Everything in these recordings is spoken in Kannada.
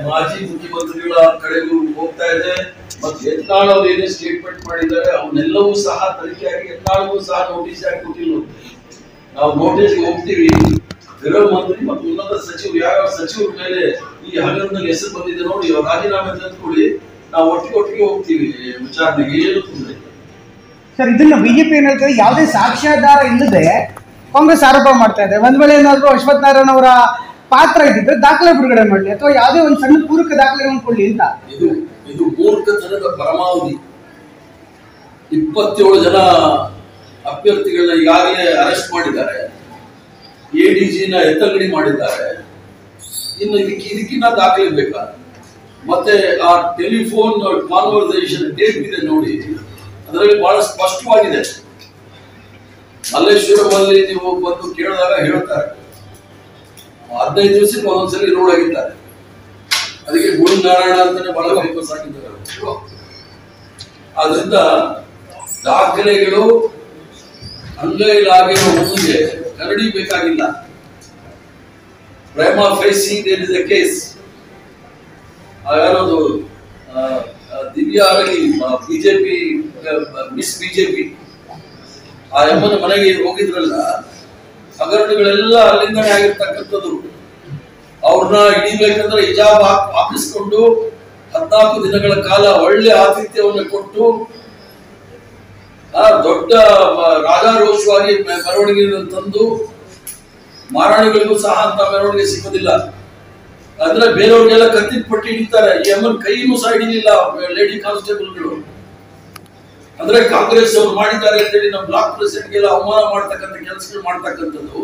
ಮಾಜಿ ಮುಖ್ಯಮಂತ್ರಿಗಳ ಕಡೆಗೂ ಹೋಗ್ತಾ ಇದೆ ಮತ್ತೆ ಯತ್ನಾಳ್ ಅವರು ಏನೇ ಸ್ಟೇಟ್ಮೆಂಟ್ ಮಾಡಿದ್ದಾರೆ ಅವನ್ನೆಲ್ಲವೂ ಸಹ ತನಿಖೆಯಾಗಿ ಯತ್ನಾಳ್ಗೂ ಸಹ ನೋಟಿಸ್ ಆಗಿ ಕೊಟ್ಟಿಲ್ಲ ನಾವು ನೋಟಿಸ್ಗೆ ಹೋಗ್ತೀವಿ ಗೃಹ ಮಂತ್ರಿ ಮತ್ತು ಉನ್ನತ ಸಚಿವರು ಯಾವ ಸಚಿವರ ಮೇಲೆ ಈ ಹಗರಣದಲ್ಲಿ ಹೆಸರು ಬಂದಿದೆ ನೋಡಿ ಅವ್ರು ರಾಜೀನಾಮೆ ತಂದ್ಕೊಳ್ಳಿ ನಾವು ಒಟ್ಟಿಗೆ ಒಟ್ಟಿಗೆ ಹೋಗ್ತೀವಿ ವಿಚಾರಣೆಗೆ ಏನು ತೊಂದರೆ ಇಲ್ಲ. ಸರ್ ಇದನ್ನ ಬಿಜೆಪಿ ಏನ್ ಹೇಳ್ತಾರೆ ಯಾವುದೇ ಸಾಕ್ಷ್ಯಾಧಾರ ಇಲ್ಲದೆ ಕಾಂಗ್ರೆಸ್ ಆರೋಪ ಮಾಡ್ತಾ ಇದೆ ಒಂದ್ ವೇಳೆ ಏನಾದ್ರು ಅಶ್ವಥ್ ನಾರಾಯಣ ಅವರ ಪಾತ್ರ ಇದ್ದಿದ್ರೆ ದಾಖಲೆ ಬಿಡುಗಡೆ ಮಾಡಲಿ ಅಥವಾ ಯಾವುದೇ ಒಂದು ಸಣ್ಣ ಪೂರಕ ದಾಖಲೆಗಳನ್ನು ಕೊಡ್ಲಿ ಅಂತ ಇದು ಇದು ಮೂರ್ಖತನದ ಪರಮಾವಧಿ ಇಪ್ಪತ್ತೇಳು ಜನ ಅಭ್ಯರ್ಥಿಗಳನ್ನ ಈಗಾಗಲೇ ಅರೆಸ್ಟ್ ಮಾಡಿದ್ದಾರೆ ಎಡಿಜಿನ ಎತ್ತಂಗಡಿ ಮಾಡಿದ್ದಾರೆ ಇನ್ನು ಇದಕ್ಕೆ ಇದಕ್ಕಿನ್ನ ದಾಖಲೆ ಬೇಕಾ ಮತ್ತೆ ಆ ಟೆಲಿಫೋನ್ ಕಾನ್ವರ್ಸೇಷನ್ ಟೇಪ್ ಇದೆ ನೋಡಿ ಅದರಲ್ಲಿ ಬಹಳ ಸ್ಪಷ್ಟವಾಗಿದೆ ಮಲ್ಲೇಶ್ವರಮಲ್ಲಿ ನೀವು ಬಂದು ಕೇಳಿದಾಗ ಹೇಳ್ತಾರೆ ಹದಿನೈದು ದಿವಸಕ್ಕೆ ಒಂದೊಂದ್ಸಲಿ ರೋಡ್ ಆಗಿದ್ದಾರೆ ಅದಕ್ಕೆ ಗುರು ನಾರಾಯಣ ಅಂತಾನೆ ಬಹಳ ಫೇಮಸ್ ಆಗಿದ್ದಾರೆ ಅವರು. ಆದ್ರಿಂದ ದಾಖಲೆಗಳು ಅಂಗೈಲಾಗಿರೋ ಮುಂದೆ ಕರಡಿ ಬೇಕಾಗಿಲ್ಲ ಪ್ರೇಮ ಫೇಸಿ ದೇರ್ ಇಸ್ ಎ ಕೇಸ್ ಯಾರದು ಆ, ಆ, ದಿವ್ಯಾ ಆಗಲಿ ಬಿಜೆಪಿ ಮಿಸ್ ಬಿಜೆಪಿ ಆ ಎಮ್ಮನ ಮನೆಗೆ ಹೋಗಿದ್ರಲ್ಲ ಹಗರಣಗಳೆಲ್ಲ ಅಲ್ಲಿಂದನೇ ಆಗಿರ್ತಕ್ಕಂಥದ್ದು ಅವ್ರನ್ನ ಹಿಡಿಬೇಕಂದ್ರೆ ಹಿಜಾಬ್ ಹಾಕ್- ಹಾಕಿಸ್ಕೊಂಡು ಹದ್ನಾಲ್ಕು ದಿನಗಳ ಕಾಲ ಒಳ್ಳೆ ಆತಿಥ್ಯವನ್ನು ಕೊಟ್ಟು ಆ ದೊಡ್ಡ ಮ- ರಾಜಾರೋಷವಾಗಿ ಮೆ- ಮೆರವಣಿಗೆಯನ್ನು ತಂದು ಮಾರಾಣಿಗಳಿಗೂ ಸಹ ಅಂತ ಮೆರವಣಿಗೆ ಸಿಗೋದಿಲ್ಲ ಅಂದ್ರೆ ಬೇರೆಯವ್ರಿಗೆಲ್ಲ ಕತ್ತಿನ ಪಟ್ಟಿ ಹಿಡಿತಾರೆ ಈ ಅಮ್ಮನ ಕೈನೂ ಸಹ ಹಿಡಿಲಿಲ್ಲ ಲೇಡಿ ಕಾನ್ಸ್ಟೇಬಲ್ಗಳು ಅಂದ್ರೆ ಕಾಂಗ್ರೆಸ್ ಅವ್ರು ಮಾಡಿದ್ದಾರೆ ಅಂತೇಳಿ ನಮ್ಮ ಬ್ಲಾಕ್ ಪ್ರೆಸಿಡೆಂಟ್ಗೆಲ್ಲ ಅವಮಾನ ಮಾಡ್ತಕ್ಕಂಥ ಕೆಲಸಗಳು ಮಾಡ್ತಕ್ಕಂಥದ್ದು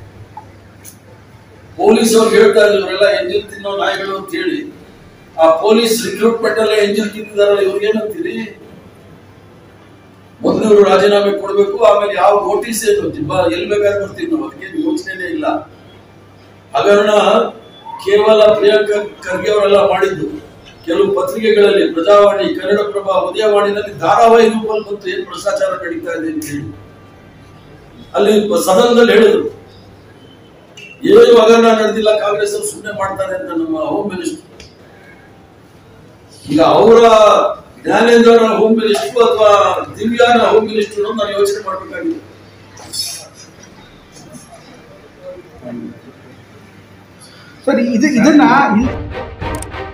ಪೊಲೀಸ್ ಅವ್ರು ಹೇಳ್ತಾ ಇದ್ರು ಇವರೆಲ್ಲ ಎಂಜಿಲ್ ತಿನ್ನೋ ನಾಯಿಗಳು ಅಂತ ಹೇಳಿ ಆ ಪೊಲೀಸ್ ರಿಕ್ರೂಟ್ಮೆಂಟ್ ಎಲ್ಲ ಎಂಜಿಲ್ ತಿಂದಿದಾರಲ್ಲ ಇವ್ರಿಗೆ ಏನಂತೀರಿ ಮೊದಲು ಇವರು ರಾಜೀನಾಮೆ ಕೊಡಬೇಕು ಆಮೇಲೆ ಯಾವ ನೋಟಿಸ್ ಏನು ಜಿಬ್ಬ ಎಲ್ಲಿ ಬೇಕಾದ್ರೆ ಬರ್ತೀವಿ ನಾವು ಅದಕ್ಕೆ ಯೋಚನೆನೇ ಇಲ್ಲ ಹಗರಣ ಕೇವಲ ಪ್ರಿಯಾಂಕಾ ಖರ್ಗೆ ಅವರೆಲ್ಲ ಮಾಡಿದ್ದು ಕೆಲವು ಪತ್ರಿಕೆಗಳಲ್ಲಿ ಪ್ರಜಾವಾಣಿ ಕನ್ನಡಪ್ರಭ ಉದಯವಾಣಿನಲ್ಲಿ ಧಾರಾವಾಹಿ ರೂಪದಲ್ಲಿ ಬಂತು ಏನ್ ಭ್ರಷ್ಟಾಚಾರ ನಡೀತಾ ಇದೆ ಅಂತ ಹೇಳಿ ಅಲ್ಲಿ ಸದನದಲ್ಲಿ ಹೇಳಿದ್ರು ಏನು ಹಗರಣ ನಡೆದಿಲ್ಲ ಕಾಂಗ್ರೆಸ್ ಅವರು ಸುಮ್ಮನೆ ಮಾಡ್ತಾರೆ ಅಂತ ನಮ್ಮ ಹೋಮ್ ಮಿನಿಸ್ಟರ್ ಈಗ ಅವರ ಜ್ಞಾನೇಂದ್ರ ಹೋಮ್ ಮಿನಿಸ್ಟರ್ ಅಥವಾ ದಿವ್ಯಾನ ಹೋಮ್ ಮಿನಿಸ್ಟರ್ ನಾನು ಯೋಚನೆ ಮಾಡಬೇಕಾಗಿದೆ ಸರ್ ಇದು ಇದನ್ನ